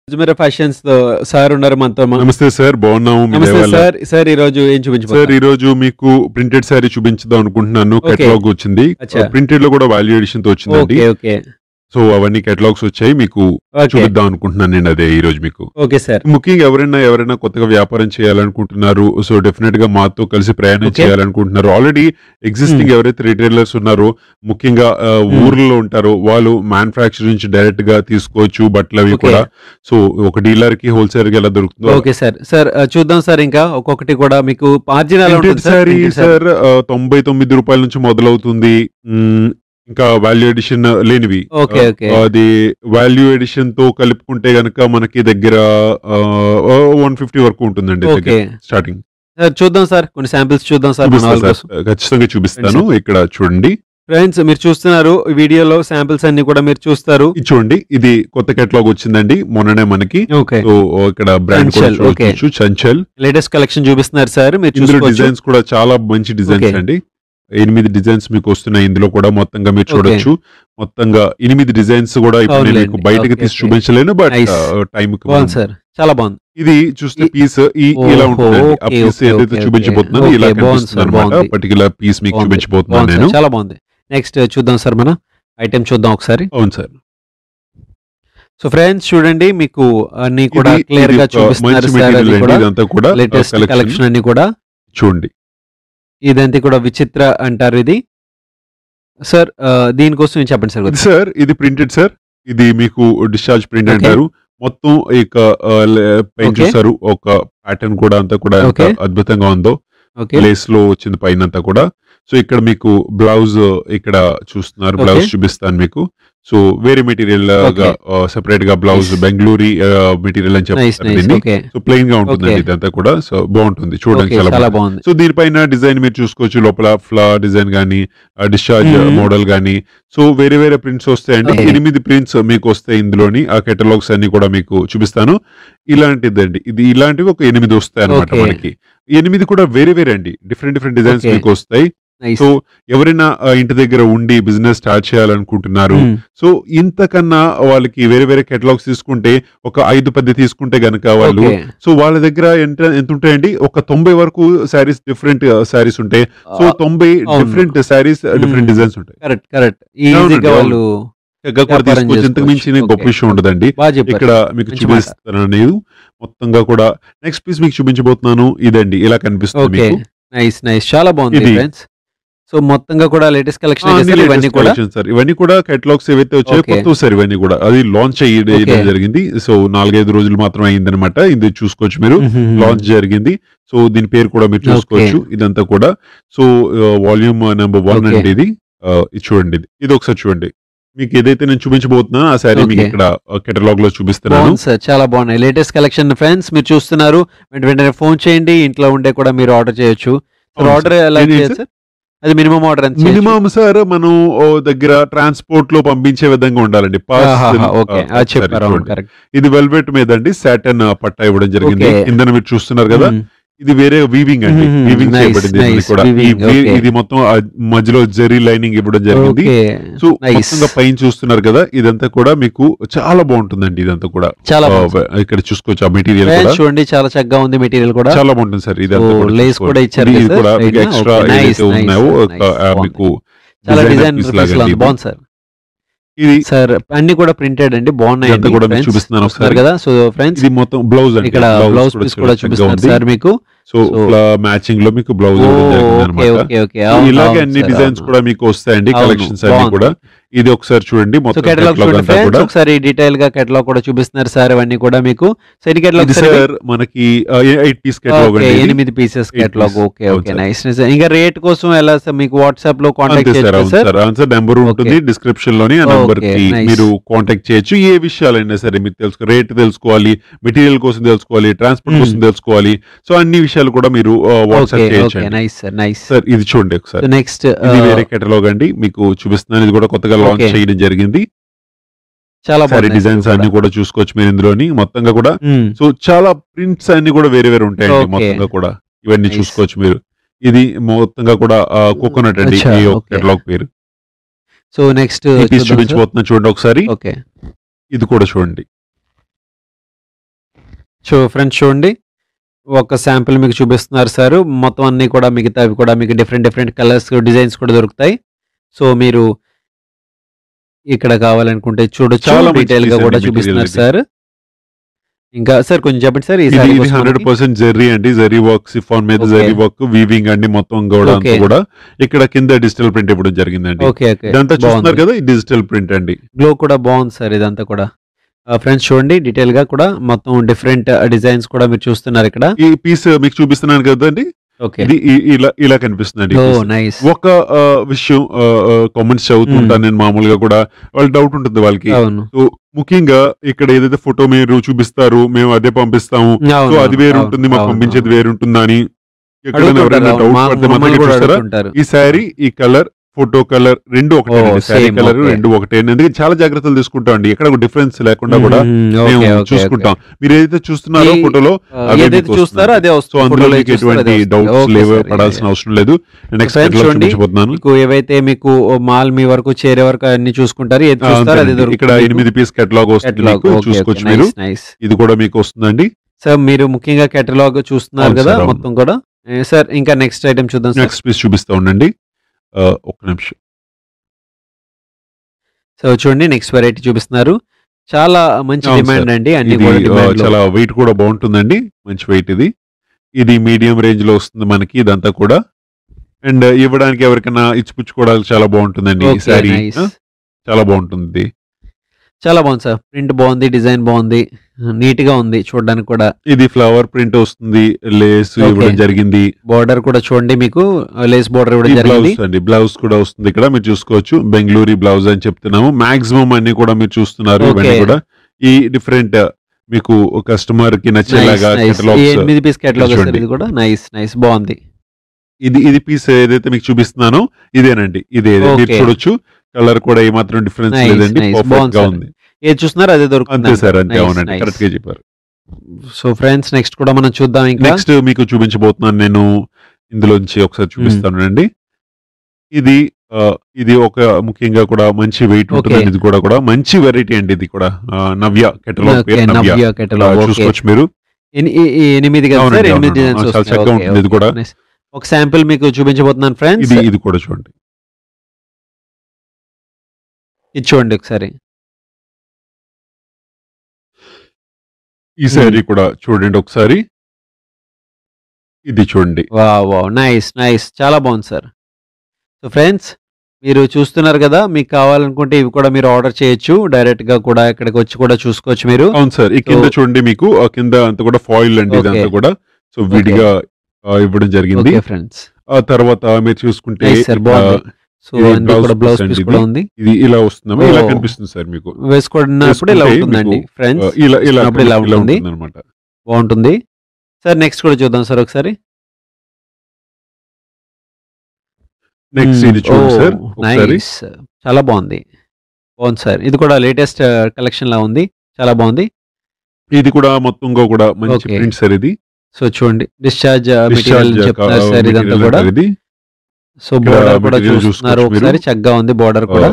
Ajmeera fashions తో sir ఉన్నారు మనతో మా- నమస్తే సార్ బాగున్నాము మీ నమస్తే దయ వల్ల. సార్ సార్ ఈ రోజు ఏం సార్ చూపించబోతున్నారు ఈ రోజు మీకు ప్రింటెడ్ శారీ చూపించుదాం అనుకుంటున్నాను Okay. కేటలాగ్ వచ్చింది అచ్చా. ప్రింటెడ్ లో కూడా వాల్యూ ఎడిషన్ తో వచ్చిందండి ఓకే ఓకే సో అవన్నీ కేటలాగ్స్ వచ్చాయి మీకు ఓకే చూపిద్దాం అనుకుంటున్నాను నేను అదే ఈ రోజు మీకు ఓకే సార్ ముఖ్యంగా ఎవరైనా ఎవరైనా కొత్తగా వ్యాపారం చేయాలనుకుంటున్నారు సో డెఫినెట్ గా మాతో కలిసి ప్రయాణం Okay. చేయాలనుకుంటున్నారు ఆల్రెడీ ఎగ్జిస్టింగ్ ఎవరైతే రిటైలర్స్ ఉన్నారో ముఖ్యంగా ఆ, Hmm. ఊర్లలో ఉంటారో వాళ్ళు మ్యానుఫాక్చర్ నుంచి డైరెక్ట్ గా తీసుకోవచ్చు బట్టలు అవి Okay. కూడా సో ఒక డీలర్ కి హోల్సేల్ కి ఎలా దొరుకుతుందో ఓకే సార్ సార్ ఆ, చూద్దాం సార్ ఇంకా ఒక్కొక్కటి కూడా మీకు మార్జిన్ ఎలా ప్రింటెడ్ ఉంటుంది sir sari Printed saree. Sir ఆ, తొంభై తొమ్మిది రూపాయల నుంచి మొదలవుతుంది మ్మ్, ఇంకా వాల్యూ ఎడిషన్ లేనివి ఓకే, ఆ, ఓకే. అది వాల్యూ ఎడిషన్ తో కలుపుకుంటే గనక మనకి దగ్గర వన్ ఫిఫ్టీ వరకు ఉంటుందండి ఓకే స్టార్టింగ్ సార్ చూద్దాం సార్ కొన్ని శాంపిల్స్ చూద్దాం సార్ మన వాళ్ళ కోసం ఖచ్చితంగా చూపిస్తాను ఇక్కడ చూడండి ఫ్రెండ్స్ మీరు చూస్తున్నారు ఈ వీడియోలో శాంపిల్స్ అన్ని కూడా మీరు చూస్తారు ఇది చూడండి ఇది కొత్త కేటలాగ్ వచ్చిందండి మొన్ననే మనకి ఓకే సో ఇక్కడ బ్రాండ్ కూడా చంచల్, okay. చూడొచ్చు చంచల్ లేటెస్ట్ కలెక్షన్ చూపిస్తున్నారు సార్ మీరు ఇందులో చూసుకోవచ్చు డిజైన్స్ కూడా చాలా మంచి డిజైన్స్ Okay. అండి ఎనిమిది డిజైన్స్ మీకు వస్తున్నాయి ఇందులో కూడా మొత్తంగా మీరు చూడొచ్చు మొత్తంగా ఎనిమిది డిజైన్స్ కూడా ఇప్పుడు నేను అవునులేండి. మీకు బయటకి Okay, తీసి okay. చూపించలేను బట్ Nice. టైం బాగుంది సార్ చాలా బాగుంది ఇది చూస్తే ఈ- పీస్ ఈ ఓహో, ఇలా ఉంటుంది ఆ okay, పీస్ okay, ఏదైతే okay, చూపించబోతున్నానో okay. ఇలా Okay, బాగుంది కనిపిస్తుంది సార్, అనమాట బాగుంది. పర్టికులర్ పీస్ మీకు బాగుంది. చూపించబోతున్నాను బాగుంది నేను సార్, చాలా బాగుంది నెక్స్ట్ చూద్దాం సార్ మన ఐటెం చూద్దాం ఒకసారి అవును సార్ సో ఫ్రెండ్స్ చూడండి మీకు అన్ని కూడా ఇది- క్లియర్ ఇది గా ఒక చూపిస్తున్నారు మంచి సార్ మెటీరియల్ అది అండి కూడా ఇదంతా కూడా లేటెస్ట్ కలెక్షన్ కలెక్షన్ అన్ని కూడా చూడండి ఇదంతా కూడా విచిత్ర అంటారు ఇది సార్ ఆ, దీనికోసం ఏం చెప్పండి సార్ ఇది సార్ ఇది ప్రింటెడ్ సార్ ఇది మీకు డిశ్చార్జ్ ప్రింట్ Okay. అంటారు మొత్తం ఇక పెయిన్ Okay. చూసారు ఒక ప్యాటర్న్ కూడా అంతా కూడా ఎంత Okay. అద్భుతంగా ఉందో ఓకే లేస్ లో వచ్చింది పైన అంతా కూడా సో ఇక్కడ మీకు బ్లౌజ్ ఇక్కడ చూస్తున్నారు Okay. బ్లౌజ్ చూపిస్తాను మీకు సో వేరే మెటీరియల్ గా సెపరేట్ గా బ్లౌజ్ Nice. బెంగళూరి మెటీరియల్ అని నైస్ చెప్తారు నైస్ దీన్ని ఓకే సో ప్లెయిన్ గా ఉంటుందండి Okay. ఇదంతా కూడా సో బాగుంటుంది చూడడానికి ఓకే చాలా చాలా బాగుంది బాగుంది సో దీనిపైన డిజైన్ మీరు చూసుకోవచ్చు లోపల ఫ్లా డిజైన్ గానీ డిశ్చార్జ్ Hmm. మోడల్ గానీ సో వేరే వేరే ప్రింట్స్ వస్తాయండి Okay. ఎనిమిది ప్రింట్స్ మీకు వస్తాయి ఇందులోని ఆ కెటలాగ్స్ అన్ని కూడా మీకు చూపిస్తాను ఇలాంటిదండి ఇది ఇలాంటివి ఒక ఎనిమిది వస్తాయి అనమాట Okay. మనకి ఎనిమిది కూడా వేరే వేరే అండి డిఫరెంట్ డిఫరెంట్ డిజైన్స్ Okay. మీకు వస్తాయి నైస్ సో ఎవరైనా ఆ, ఇంటి దగ్గర ఉండి బిజినెస్ స్టార్ట్ చేయాలనుకుంటున్నారు సో ఇంతకన్నా వాళ్ళకి వేరే వేరే కెటలాగ్స్ తీసుకుంటే ఒక ఐదు పది తీసుకుంటే గనక వాళ్ళు ఓకే సో వాళ్ళ దగ్గర ఎంత ఎంత ఉంటాయండి ఒక తొంభై వరకు శారీస్ డిఫరెంట్ శారీస్ ఉంటాయి సో తొంభై అవును. Different saris different Hmm. Designs ఉంటాయి కరెక్ట్ కరెక్ట్ అవునండి, ఈజీగా అవును. వాళ్ళు చక్కగా కూడా వ్యాపారం తీసుకోవచ్చు ఇంతకు మించి చేసుకోవచ్చు. గొప్ప Okay. విషయం ఉండదండి బాగా చెప్పారు ఇక్కడ మీకు మంచి మాట. చూపిస్తాను నేను మొత్తంగా కూడా నెక్స్ట్ పీస్ మీకు చూపించబోతున్నాను ఇదండి ఇలా కనిపిస్తుంది ఓకే మీకు నైస్ నైస్ చాలా బాగుంది ఇది. ఫ్రెండ్స్ సో మొత్తంగా కూడా లేటెస్ట్ ఆ, కలెక్షన్ అన్ని ఇవన్నీ latest కూడా collections సార్ ఇవన్నీ కూడా కేటలాగ్స్ ఏవైతే వచ్చాయో Okay. కొత్త సార్ ఇవన్నీ కూడా అది లాంచ్ అయ్యడం Okay. జరిగింది సో నాలుగైదు రోజులు మాత్రమే అయిందనమాట ఇది చూసుకోవచ్చు మీరు లాంచ్ జరిగింది సో దీని పేరు కూడా మీరు చూసుకోవచ్చు ఇదంతా కూడా so volume number one Okay. అండి ఇది ఆ, ఇది చూడండి ఇది ఇది ఒకసారి చూడండి మీకు ఏదైతే నేను చూపించబోతున్నా ఆ శారీ మీకు Okay. ఇక్కడ కేటలాగ్ లో చూపిస్తున్నాను బాగుంది సార్ చాలా బాగున్నాయి లేటెస్ట్ కలెక్షన్ ఫ్రెండ్స్ మీరు చూస్తున్నారు వెంట వెంటనే ఫోన్ చేయండి ఇంట్లో ఉండే కూడా మీరు ఆర్డర్ చేయొచ్చు అవును ఆర్డర్ సార్. ఎలా ఏంటి చేయొచ్చు సార్ అది మినిమం ఆర్డర్ ఎంత చేయొచ్చు? మినిమం సార్ మనం ఓ దగ్గర ట్రాన్స్పోర్ట్ లో పంపించే విధంగా ఉండాలండి Parcel, ఆహాహా, ఓకే ఆ, అది చెప్పారు సరే, అవును చూడండి. కరెక్ట్ ఇది వెల్వెట్ మీద అండి సాటన్ పట్టా ఇవ్వడం జరిగింది Okay. కింద మీరు చూస్తున్నారు కదా ఇది వేరే వీవింగ్ అండి Mhm, వీవింగ్ nice, చేయబడింది ఇది nice, కూడా ఈ weaving, వీ- okay. ఇది మొత్తం ఆ మధ్యలో జెరీ లైనింగ్ ఇవ్వడం జరిగింది ఓకే సో నైస్ మొత్తంగా పైన చూస్తున్నారు కదా ఇదంతా కూడా మీకు చాలా బాగుంటుందండి ఇదంతా కూడా చాలా ఆ, బాగుంది ఇక్కడ చూసుకోవచ్చు ఆ మెటీరియల్ Friends, కూడా చూడండి చాలా చక్కగా ఉంది మెటీరియల్ కూడా చాలా బాగుంటుంది సార్ ఇది So, lace కూడా ఇచ్చారు ఇది కదా కూడా sir? మీకు Right extra now? Okay, nice, ఏదైతే nice, ఉన్నాయో sir, ఒక, nice, ఆ, బాగుంది. మీకు చాలా designer డిజైన్ piece లాగా అండి ఇది. బాగుంది సార్ ఇది సార్ అన్ని కూడా ప్రింటెడ్ అండి బాగున్నాయి ఇదంతా కూడా మీకు చూపిస్తున్నాను ఒకసారి. కదా సో ఫ్రెండ్స్ ఇది మొత్తం బ్లౌజ్ అండి ఇక్కడ బ్లౌజ్ కూడా పీస్ కూడా చక్కగా చూపిస్తున్నారు ఉంది. సార్ మీకు సో So- మ్యాచింగ్ లో మీకు బ్లౌజ్ ఓ, జరిగింది ఓకే అనమాట ఓకే ఓకే ఇలాగే అన్ని డిజైన్స్ కూడా మీకు వస్తాయండి అవును, కలెక్షన్స్ అన్ని బాగుంది. కూడా ఇది ఒకసారి చూడండి సో మొత్తం కేటలాగ్ catalog చూడండి అంతా ఫ్రెండ్స్ కూడా ఒకసారి డీటెయిల్ గా కేటలాగ్ కూడా చూపిస్తున్నారు సార్ అవన్నీ కూడా మీకు సో ఎన్ని కేటలాగ్ ఇది సార్ మనకి ఎయిట్ పీస్ కేటలాగ్ ఓకే అండి ఇది. ఎనిమిది pieces Eight catalog piece. Okay అవును ఓకే సార్. నైస్ నైస్ ఇంకా రేట్ కోసం ఎలా సార్ మీకు వాట్సాప్ లో కాంటాక్ట్ అంతే సార్ చేయొచ్చు అవును సార్ సార్ ఆన్సర్ నెంబర్ ఉంటుంది డిస్క్రిప్షన్ లోని ఆ Okay, నెంబర్ కి nice. మీరు కాంటాక్ట్ చేయొచ్చు ఏ విషయాలైనా సరే మీకు తెలుసుకో రేట్ తెలుసుకోవాలి మెటీరియల్ కోసం తెలుసుకోవాలి ట్రాన్స్పోర్ట్ Hmm. కోసం తెలుసుకోవాలి సో అన్ని విషయాలు కూడా మీరు వాట్సాప్ ఓకే ఓకే చేయొచ్చు నైస్ సార్ నైస్ సార్ ఇది చూడండి ఒకసారి నెక్స్ట్ ఇది వేరే కేటలాగ్ అండి మీకు చూపిస్తున్నాను ఇది కూడా కొత్తగా లాంచ్ Okay. చేయడం జరిగింది చాలా సారీ బాగుంది డిజైన్స్ అన్ని కూడా చూసుకోవచ్చు మీరు ఇందులోని మొత్తంగా కూడా సో చాలా ప్రింట్స్ అన్ని కూడా వేరే వేరే ఉంటాయండి Okay. మొత్తంగా కూడా ఇవన్నీ Nice. చూసుకోవచ్చు మీరు ఇది మొత్తంగా కూడా కోకోనట్ అండి అచ్చా, ఈ okay. కేటలాగ్ పేరు సో నెక్స్ట్ ఈ పీస్ చూపించబోతున్నా చూడండి ఒకసారి ఓకే ఇది కూడా చూడండి చూ ఫ్రెండ్స్ చూడండి ఒక శాంపిల్ మీకు చూపిస్తున్నారు సార్ మొత్తం అన్ని కూడా మిగతావి కూడా మీకు డిఫరెంట్ డిఫరెంట్ కలర్స్ డిజైన్స్ కూడా దొరుకుతాయి సో మీరు ఇక్కడ కావాలనుకుంటే చూడొచ్చు చాలా మంచి డీటెయిల్ గా design కూడా material చూపిస్తున్నారు ఇది. సార్ ఇంకా సార్ కొంచెం చెప్పండి సార్ ఈ ఇది సారీ ఇది కోసం హండ్రెడ్ మనకి. పర్సెంట్ జెర్రీ అండి జెర్రీ వర్క్ సిఫాన్ మీద Okay. జెర్రీ వర్క్ వీవింగ్ అండి మొత్తం కూడా అంతా Okay. కూడా ఇక్కడ కింద డిజిటల్ ప్రింట్ ఇవ్వడం జరిగిందండి ఓకే ఓకే ఇదంతా చూస్తున్నారు బాగుంది కదా ఈ డిజిటల్ ప్రింట్ అండి గ్లో కూడా బాగుంది సార్ ఇదంతా కూడా ఫ్రెండ్స్ చూడండి డీటెయిల్ గా కూడా మొత్తం డిఫరెంట్ డిజైన్స్ కూడా మీరు చూస్తున్నారు ఇక్కడ ఈ పీస్ మీకు చూపిస్తున్నాను కదండి ఓకే ఇది ఈ- ఇలా ఇలా కనిపిస్తుందండి ఈ ఓ piece. నైస్ ఒక ఆ, విషయం కామెంట్స్ చదువుతుంటాను నేను మామూలుగా కూడా వాళ్ళ డౌట్ ఉంటుంది వాళ్ళకి అవును సో ముఖ్యంగా ఇక్కడ ఏదైతే ఫోటో మీరు చూపిస్తారు మేము అదే పంపిస్తాము సో అవును, అది వేరు అవును, ఉంటుంది మాకు అవును, పంపించేది వేరు ఉంటుందా అని ఎక్కడైనా అడుగుతుంటారు, ఎవరైనా అవును, డౌట్ మా- పడితే మమ్మల్ని మాత్రం కూడా చూస్తారా అడుగుతుంటారు. ఈ శారీ ఈ కలర్ ఫోటో కలర్ రెండు ఒకటే ఓ, శారీ same, కలర్ okay. రెండు ఒకటే ఎందుకంటే చాలా జాగ్రత్తలు తీసుకుంటాం అండి ఎక్కడ డిఫరెన్స్ లేకుండా కూడా మ్మ్, మేము ఓకే, ఓకే, చూసుకుంటాం మీరు ఏదైతే చూస్తున్నారో ఈ- ఫోటోలో ఓకే. అవే ఏదైతే మీకు చూస్తారో అదే సో వస్తుంది అందులో ఫోటోలో మీకు చూస్తారో అదే ఎటువంటి వస్తుంది. డౌట్స్ ఓకే లేవు సార్, పడాల్సిన యా, అవసరం లేదు నెక్స్ట్ Friends ఎట్లా చూడండి, చూపించబోతున్నాను మీకు ఏవైతే మీకు మాల్ మీ వరకు చేరే వరకు అన్ని చూసుకుంటారు ఏది ఆ, చూస్తారో అదే అంతేనండి. దొరుకుతుంది ఇక్కడ మీకు. ఎనిమిది పీస్ కేటలాగ్ వస్తుంది Catalog, మీకు ఓకే, చూసుకోవచ్చు ఓకే, మీరు nice, nice. ఇది కూడా మీకు వస్తుందండి సార్ మీరు ముఖ్యంగా కేటలాగ్ చూస్తున్నారు అవును కదా సార్, అవును. మొత్తం కూడా ఏ, సార్ ఇంకా నెక్స్ట్ ఐటమ్ చూద్దాం సార్ నెక్స్ట్ పీస్ చూపిస్తా ఉండండి ఆ, ఒక్క నిమిషం సో చూడండి నెక్స్ట్ వెరైటీ చూపిస్తున్నారు చాలా మంచి అవును డిమాండ్ సార్. అండి అన్ని ఇది కూడా ఆ, డిమాండ్ లో. చాలా వెయిట్ కూడా బాగుంటుందండి మంచి వెయిట్ ఇది ఇది మీడియం రేంజ్ లో వస్తుంది మనకి ఇదంతా కూడా అండ్ ఇవ్వడానికి ఎవరికైనా ఇచ్చిపుచ్చుకోవడానికి చాలా బాగుంటుందండి ఈ ఓకే, శారీ nice. చాలా బాగుంటుంది చాలా బాగుంది సార్ ప్రింట్ బాగుంది డిజైన్ బాగుంది నీట్ గా ఉంది చూడడానికి కూడా ఇది ఫ్లవర్ ప్రింట్ వస్తుంది లేస్ Okay. ఇవ్వడం జరిగింది బార్డర్ కూడా చూడండి మీకు లేస్ బార్డర్ ఇవ్వడం ఈ జరిగింది బ్లౌజ్ అండి బ్లౌజ్ కూడా వస్తుంది ఇక్కడ మీరు చూసుకోవచ్చు బెంగళూరు బ్లౌజ్ అని చెప్తున్నాము మాక్సిమం అన్ని కూడా మీరు చూస్తున్నారు Okay. ఇవన్నీ కూడా ఈ డిఫరెంట్ మీకు కస్టమర్ కి Nice, నచ్చేలాగా nice. ఈ catalogs ఎనిమిది పీస్ కేటలాగ్ సార్ చూడండి. ఇది కూడా నైస్ నైస్ బాగుంది ఇది ఇది పీస్ ఏదైతే మీకు చూపిస్తున్నానో ఇదేనండి ఇదే ఇదే. మీరు Okay. చూడొచ్చు కలర్ కూడా ఏమాత్రం డిఫరెన్స్ Nice, లేదండి nice. పర్ఫెక్ట్ బాగుంది గా సార్. ఉంది ఏది చూస్తున్నారో అదే అంతే దొరుకుతుంది సార్ అంతే Nice, అవునండి nice. కరెక్ట్ గా చెప్పారు సో ఫ్రెండ్స్ నెక్స్ట్ కూడా మనం చూద్దాం ఇంకా నెక్స్ట్ మీకు చూపించబోతున్నాను నేను ఇందులోంచి ఒకసారి చూపిస్తాను అండి ఇది ఆ, ఇది ఒక ముఖ్యంగా కూడా మంచి వెయిట్ ఉంటుంది Okay. ఇది కూడా కూడా మంచి వెరైటీ అండి ఇది కూడా ఆ, నవ్య కెటలాగ్ ఓకే పేరు నవ్య నవ్య ఇలా కేటలాగ్ ఓకే చూసుకోవచ్చు మీరు ఎని- ఈ- ఈ ఎనిమిది కదా అవునండి, సార్ ఎనిమిది అవునండి, డిజైన్స్ అవును. చాలా వస్తాయి. చక్కగా ఓకే, ఉంటుంది ఇది ఓకే, కూడా. nice. ఒక శాంపిల్ మీకు చూపించబోతున్నాను ఫ్రెండ్స్ ఇది ఇది కూడా చూడండి ఇది చూడండి ఒకసారి ఈ శారీ కూడా చూడండి ఒకసారి ఇది చూడండి వా వా నైస్ నైస్ చాలా బాగుంది సార్ సో ఫ్రెండ్స్ మీరు చూస్తున్నారు కదా మీకు కావాలనుకుంటే ఇవి కూడా మీరు ఆర్డర్ చేయొచ్చు డైరెక్ట్ గా కూడా ఇక్కడికి వచ్చి కూడా చూసుకోవచ్చు మీరు అవును సార్ ఈ కింద So- చూడండి మీకు ఆ కింద అంతా కూడా ఫాయిల్ అండి Okay. ఇదంతా కూడా సో విడిగా ఆ, ఇవ్వడం జరిగింది ఓకే ఫ్రెండ్స్ ఆ తర్వాత మీరు చూసుకుంటే నైస్ సార్ ఇక్కడ బాగుంది సో ఇది అన్ని blouse కూడా బ్లౌజ్ piece పీస్ అండి కూడా ఇది. ఉంది ఇది ఇలా వస్తుందమ్మా ఇలా Oh. కనిపిస్తుంది సార్ మీకు వేసుకున్నప్పుడు ఇలా వేసుకుంటే ఉంటుందండి మీకు, ఫ్రెండ్స్ ఆ, ఇలా ఇలా వేసుకున్నప్పుడు ఇలా ఇలా ఉంటుంది. ఉంటుంది అనమాట బాగుంటుంది సార్ నెక్స్ట్ కూడా చూద్దాం సార్ ఒకసారి నెక్స్ట్ ఇది చూడండి సార్ ఒకసారి నైస్ చాలా బాగుంది బాగుంది సార్ ఇది కూడా లేటెస్ట్ కలెక్షన్ లా ఉంది చాలా బాగుంది ఇది కూడా మొత్తంగా కూడా మంచి Okay. ప్రింట్ సార్ ఇది సో చూడండి డిశ్చార్జ్ మెటీరియల్ Discharge, చెప్తున్నారు ఆ, సార్ ఇదంతా material కూడా అంటారు ఇది సో ఇక్కడ బోర్డర్ కూడా material చూస్తున్నారు చూసుకోవచ్చు ఒకసారి మీరు. చక్కగా ఉంది బోర్డర్ కూడా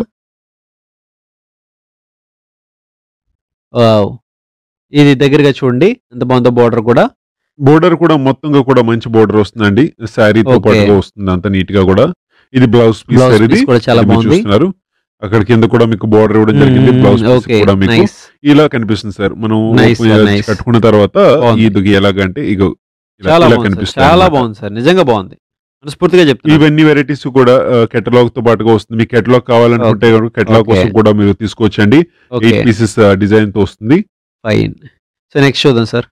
వావ్. ఇది దగ్గరగా చూడండి ఎంత బాగుందో బోర్డర్ కూడా బోర్డర్ కూడా మొత్తంగా కూడా మంచి బోర్డర్ వస్తుందండి శారీతో Okay. పాటుగా వస్తుంది అంత నీట్ గా కూడా ఇది బ్లౌజ్ పీస్ బ్లౌజ్ సార్ ఇది పీస్ కూడా చాలా ఇది మీరు బాగుంది చూస్తున్నారు అక్కడ కింద కూడా మీకు బోర్డర్ ఇవ్వడం జరిగింది బ్లౌజ్ పీస్ ఓకే కూడా మీకు నైస్ ఇలా కనిపిస్తుంది సార్ మనం Nice, open sir, చేసి nice. కట్టుకున్న తర్వాత బాగుంది. ఇది ఎలాగంటే ఇగో ఇలా- చాలా ఇలా బాగుంది సార్. కనిపిస్తుంది చాలా అన్నమాట. బాగుంది సార్ నిజంగా బాగుంది మనస్ఫూర్తిగా చెప్తున్నాను ఇవన్నీ వెరైటీస్ కూడా కెటలాగ్ తో పాటుగా వస్తుంది మీకు కెటలాగ్ కావాలనుకుంటే కెటలాగ్ Okay. కోసం కూడా మీరు తీసుకోవచ్చండి ఓకే ఎయిట్ పీసెస్ డిజైన్ తో వస్తుంది ఫైన్ సో నెక్స్ట్ చూద్దాం సార్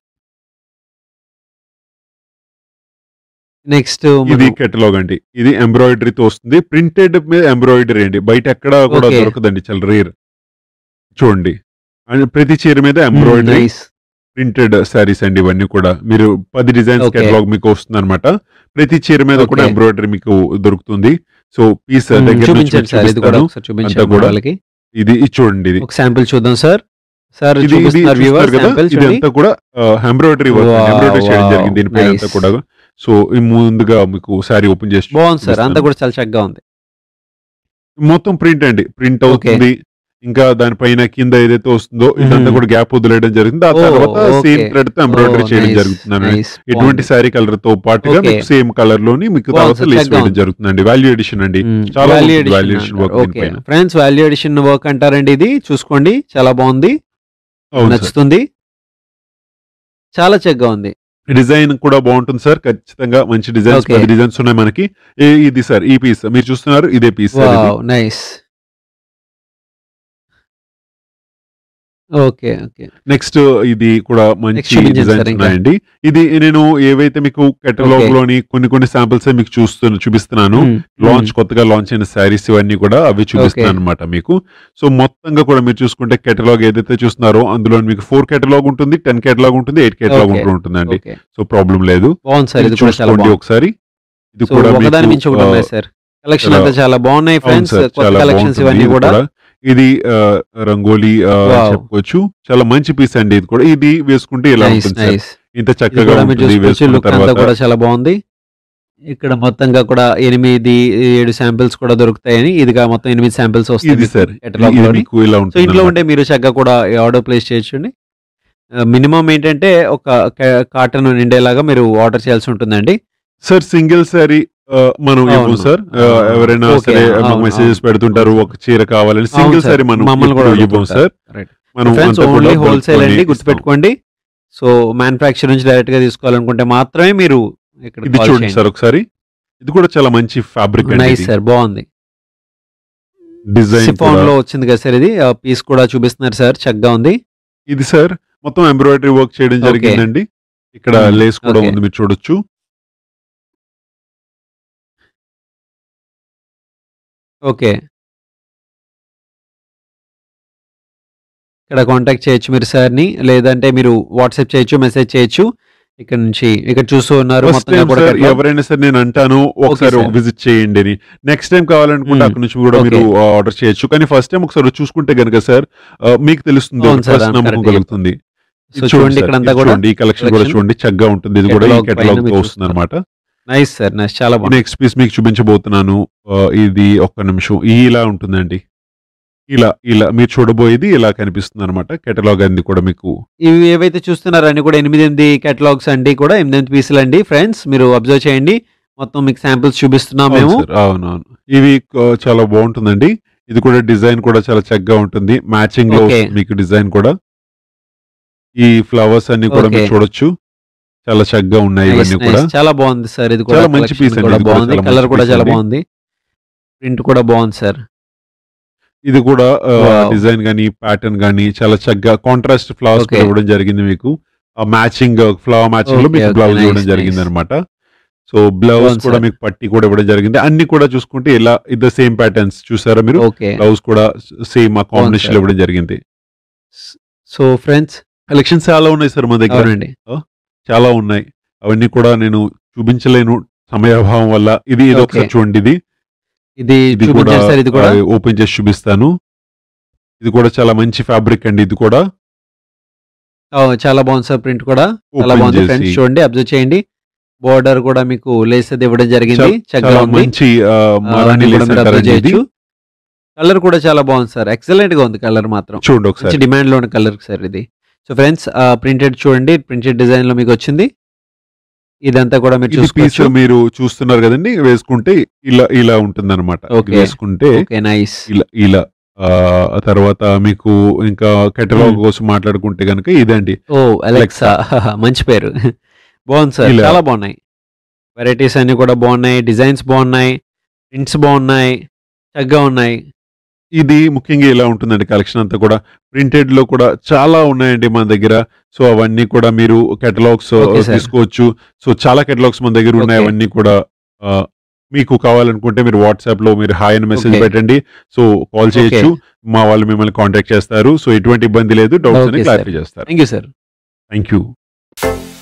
నెక్స్ట్ ఇది కెటలాగ్ అండి ఇది ఎంబ్రాయిడరీతో వస్తుంది ప్రింటెడ్ మీద ఎంబ్రాయిడరీ అండి బయట ఎక్కడ కూడా Okay. దొరకదండి చాలా రేర్ చూడండి అండ్ ప్రతి చీర మీద ఎంబ్రాయిడరీ నైస్ ప్రింటెడ్ శారీస్ అండి ఇవన్నీ కూడా మీరు పది డిజైన్స్ Okay. కేటలాగ్ మీకు వస్తుంది అనమాట ప్రతి చీర మీద కూడా Okay. ఎంబ్రాయిడరీ మీకు దొరుకుతుంది సో పీస్ దగ్గర నుంచి చూపించండి మీకు సార్ ఇది కూడా చూపిస్తాను. ఒకసారి చూపించండి కూడా. వాళ్ళకి ఇది ఇది చూడండి ఇది ఒక శాంపిల్ చూద్దాం సార్ సార్ ఇది ఇది చూపిస్తున్నారు చూస్తారు వ్యూవర్ కదా శాంపిల్ ఇది చూడండి అంతా కూడా ఎంబ్రాయిడరీ వర్క్ Wow, ఎంబ్రాయిడరీ చేయడం wow, జరిగింది దీనిపైన అంతా nice. కూడా సో ఈ ముందుగా మీకు శారీ ఓపెన్ చేసి బాగుంది సార్ అంతా చూపిస్తాను. కూడా చాలా చక్కగా ఉంది మొత్తం ప్రింట్ అండి ప్రింట్ అవుతుంది ఇంకా దానిపైన కింద ఏదైతే వస్తుందో ఇదంతా మ్మ్. కూడా గ్యాప్ వదిలేయడం జరిగింది ఆ ఓ, తర్వాత సేమ్ ఓకే. థ్రెడ్ తో ఎంబ్రాయిడరీ ఓ, చేయడం nice, జరుగుతుందండి nice. ఎటువంటి బాగుంది. శారీ కలర్ తో పాటుగా ఓకే. మీకు సేమ్ కలర్ లోని మీకు బాగుంది తర్వాత సార్, లేస్ చక్కగా వేయడం ఉంది. జరుగుతుందండి వాల్యూ ఎడిషన్ అండి మ్మ్. చాలా వాల్యూ బాగుంటుంది ఎడిషన్ వాల్యూ ఎడిషన్ వర్క్ అంటారు. ఓకే దీనిపైన ఫ్రెండ్స్ వాల్యూ ఎడిషన్ వర్క్ అంటారండి ఇది చూసుకోండి చాలా బాగుంది అవును సార్ నచ్చుతుంది చాలా చక్కగా ఉంది డిజైన్ కూడా బాగుంటుంది సార్ ఖచ్చితంగా మంచి డిజైన్స్ ఓకే. పది డిజైన్స్ ఉన్నాయి మనకి ఏ- ఇది సార్ ఈ పీస్ మీరు చూస్తున్నారు ఇదే పీస్ సార్ ఇది. Wow nice okay okay next ఇది కూడా మంచి Next చూపించండి డిజైన్స్ సార్ ఇంకా. ఉన్నాయండి ఇది నేను ఏవైతే మీకు కెటలాగ్ Okay. లోని కొన్ని కొన్ని శాంపిల్స్ మీకు చూస్తు చూపిస్తున్నాను మ్మ్. లాంచ్ కొత్తగా లాంచ్ అయిన శారీస్ ఇవన్నీ కూడా అవి చూపిస్తున్నాను అనమాట మీకు సో మొత్తంగా కూడా మీరు చూసుకుంటే కెటలాగ్ ఏదైతే చూస్తున్నారో అందులో మీకు ఫోర్ కెటలాగ్ ఉంటుంది టెన్ కెటలాగ్ ఉంటుంది ఎయిట్ కెటలాగ్ Okay. ఉంటుందండి ఓకే సో ప్రాబ్లం లేదు బాగుంది సార్ ఇది ఇది కూడా చాలా చూసుకోండి బాగుంది ఒకసారి ఇది సో కూడా ఒకదాని మీకు, మించి ఒకటి ఆ, ఉన్నాయి సార్ కలెక్షన్ చాలా- అంతా చాలా బాగున్నాయి అవును ఫ్రెండ్స్ సార్, కొత్త చాలా కలెక్షన్స్ బాగుంటుంది ఇవన్నీ ఇది కూడా ఇది ఆ, రంగోలీ ఆ, Wow. చెప్పుకోవచ్చు చాలా మంచి పీస్ అండి ఇది కూడా ఇది వేసుకుంటే ఇలా నైస్ ఉంటుంది సార్ నైస్ ఇంత ఇది చక్కగా కూడా మీరు ఉంటుంది చూసుకోవచ్చు వేసుకున్న లుక్ అంతా తర్వాత కూడా చాలా బాగుంది ఇక్కడ మొత్తంగా కూడా ఎనిమిది ఏడు శాంపిల్స్ కూడా దొరుకుతాయని ఇదిగా మొత్తం ఎనిమిది శాంపిల్స్ వస్తాయి ఇది మీకు సార్ catalog ఇది లోని. మీకు ఇలా సో ఉంటుంది ఇంట్లో అన్నమాట. ఉంటే మీరు చక్కగా కూడా ఆర్డర్ ప్లేస్ చేయొచ్చండి మినిమం ఏంటంటే ఒక కాటన్ నిండేలాగా మీరు ఆర్డర్ చేయాల్సి ఉంటుందండి సార్ సింగిల్ సారీ మనం ఇవ్వం అవును. సార్ ఆ, అవును. ఎవరైనా ఓకే, సరే అవును, మాకు మెసేజెస్ అవును. పెడుతుంటారు అవును. ఒక చీర కావాలని అవును సింగిల్ సార్, సారీ మనం మమ్మల్ని కూడా ఎప్పుడు ఇవ్వం సార్ మనం ఫ్రెండ్స్ అంతా కూడా ఓన్లీ bulk హోల్సేల్ లోనే అండి ఇస్తాం. గుర్తుపెట్టుకోండి సో మ్యానుఫ్యాక్చర్ నుంచి డైరెక్ట్ గా తీసుకోవాలనుకుంటే మాత్రమే మీరు ఇక్కడ ఇది చూడండి సార్ ఒకసారి ఇది కూడా చాలా మంచి ఫ్యాబ్రిక్ అండి నైస్ సార్ బాగుంది డిజైన్ సిఫాన్ లో వచ్చింది కదా సార్ ఇది పీస్ కూడా చూపిస్తున్నారు సార్ చక్కగా ఉంది ఇది సార్ మొత్తం ఎంబ్రాయిడరీ వర్క్ చేయడం Okay. జరిగిందండి ఇక్కడ Hmm, లేస్ కూడా okay. ఉంది మీరు చూడొచ్చు ఓకే ఇక్కడ కాంటాక్ట్ చేయొచ్చు మీరు సార్ని లేదంటే మీరు వాట్సాప్ చేయొచ్చు మెసేజ్ చేయొచ్చు ఇక్కడ నుంచి ఇక్కడ చూస్తూ ఉన్నారు ఫస్ట్ మొత్తంగా టైం కూడా సార్ catalog. ఎవరైనా సరే నేను అంటాను ఒకసారి sir. విజిట్ చేయండి అని నెక్స్ట్ టైం కావాలనుకుంటే Hmm. అక్కడ నుంచి కూడా Okay. మీరు ఆర్డర్ చేయొచ్చు కానీ ఫస్ట్ టైం ఒకసారి చూసుకుంటే గనుక సార్ ఆ, మీకు తెలుస్తుంది అవును sir, first అవును, నమ్మకం correct. కలుగుతుంది సో ఇది చూడండి sir, ఇక్కడ అంతా ఇది కూడా చూడండి ఈ కలెక్షన్ కూడా collection. చూడండి చక్కగా ఉంటుంది ఇది కూడా ఈ Catalog పైన కేటలాగ్ మీరు తో వస్తుంది అనమాట నైస్ సార్ నైస్ చాలా బాగుంది నెక్స్ట్ పీస్ మీకు చూపించబోతున్నాను ఆ, ఇది ఒక్క నిమిషం ఈ ఇలా ఉంటుందండి ఇలా ఇలా మీరు చూడబోయేది ఇలా కనిపిస్తుంది అనమాట కేటలాగ్ అనేది కూడా మీకు ఇవి ఏవైతే చూస్తున్నారో అన్ని కూడా ఎనిమిది ఎనిమిది కేటలాగ్స్ అండి కూడా ఎనిమిది ఎనిమిది పీసులు అండి ఫ్రెండ్స్ మీరు అబ్జర్వ్ చేయండి మొత్తం మీకు శాంపిల్స్ చూపిస్తున్నాం అవును మేము సార్, అవునవును ఇవి ఆ, చాలా బాగుంటుందండి ఇది కూడా డిజైన్ కూడా చాలా చక్కగా ఉంటుంది మ్యాచింగ్ లో Okay. వస్తుంది మీకు డిజైన్ కూడా ఈ ఫ్లవర్స్ అన్ని కూడా మీరు Okay. చూడొచ్చు చాలా చక్కగా ఉన్నాయి Nice, ఇవన్నీ nice. కూడా చాలా బాగుంది సార్ ఇది కూడా చాలా మంచి collection piece అండి, కూడా ఇది కూడా బాగుంది చాలా కలర్ మంచి కూడా piece చాలా అండి. బాగుంది ప్రింట్ కూడా బాగుంది సార్ ఇది కూడా Wow. డిజైన్ గానీ ప్యాటర్న్ గానీ చాలా చక్కగా కాంట్రాస్ట్ ఫ్లవర్స్ Okay. ఇవ్వడం జరిగింది మీకు ఆ మ్యాచింగ్ ఫ్లవర్ మ్యాచింగ్ లో Okay, మీకు okay, బ్లౌజ్ nice, ఇవ్వడం జరిగింది nice. అనమాట సో బ్లౌజ్ బాగుంది కూడా sir. మీకు పట్టి కూడా ఇవ్వడం జరిగింది అన్ని కూడా చూసుకుంటే ఇలా ఇది సేమ్ ప్యాటర్న్స్ చూసారా మీరు ఓకే బ్లౌజ్ కూడా సేమ్ ఆ కాంబినేషన్ sir. లో ఇవ్వడం జరిగింది సో ఫ్రెండ్స్ కలెక్షన్స్ చాలా ఉన్నాయి సార్ మా దగ్గర అవునండి చాలా ఉన్నాయి అవన్నీ కూడా నేను చూపించలేను సమయాభావం వల్ల ఇది ఇది ఒకసారి Okay. చూడండి ఇది ఇది ఇది కూడా చూపించారు సార్ ఇది కూడా ఓపెన్ చేసి చూపిస్తాను ఇది కూడా చాలా మంచి ఫ్యాబ్రిక్ అండి ఇది కూడా ఆ, చాలా బాగుంది సార్ ప్రింట్ కూడా చాలా ఓపెన్ బాగుంది చేసి ఫ్రెండ్స్ చూడండి అబ్జర్వ్ చేయండి బోర్డర్ కూడా మీకు లేస్ అది ఇవ్వడం జరిగింది చక్కగా చాలా ఉంది మంచి ఆ, మరాఠీ అవన్నీ కూడా లేస్ మీరు అబ్జర్వ్ అంటారండి ఇది చేయొచ్చు కలర్ కూడా చాలా బాగుంది సార్ ఎక్సలెంట్ గా ఉంది కలర్ మాత్రం చూడండి మంచి ఒకసారి డిమాండ్ లో ఉన్న కలర్ సార్ ఇది సో ఫ్రెండ్స్ ప్రింటెడ్ చూడండి ప్రింటెడ్ డిజైన్ లో మీకు వచ్చింది ఇదంతా కూడా మీరు ఇది పీస్ చూసుకోవచ్చు మీరు చూస్తున్నారు కదండి వేసుకుంటే ఇలా ఇలా ఉంటుంది అనమాట Okay. వేసుకుంటే ఓకే నైస్ ఇలా ఇలా ఆ ఆ తర్వాత మీకు ఇంకా కెటలాగ్ కోసం మాట్లాడుకుంటే కనుక ఇదండి ఓ అలెక్సా మంచి పేరు బాగుంది సార్ ఇలా. చాలా బాగున్నాయి వెరైటీస్ అన్ని కూడా బాగున్నాయి డిజైన్స్ బాగున్నాయి ప్రింట్స్ బాగున్నాయి చక్కగా ఉన్నాయి ఇది ముఖ్యంగా ఇలా ఉంటుందండి కలెక్షన్ అంతా కూడా ప్రింటెడ్ లో కూడా చాలా ఉన్నాయండి మన దగ్గర సో అవన్నీ కూడా మీరు కెటలాగ్స్ Okay, sir. తీసుకోవచ్చు సో చాలా కెటలాగ్స్ మన దగ్గర ఉన్నాయి Okay. అవన్నీ కూడా ఆ, మీకు కావాలనుకుంటే మీరు వాట్సాప్ లో మీరు హాయ్ అని మెసేజ్ Okay. పెట్టండి సో కాల్ చేయొచ్చు మా వాళ్ళు మిమ్మల్ని కాంటాక్ట్ చేస్తారు సో ఎటువంటి ఇబ్బంది లేదు డౌట్స్ Okay, అని sir. క్లారిఫై చేస్తారు thank you sir thank you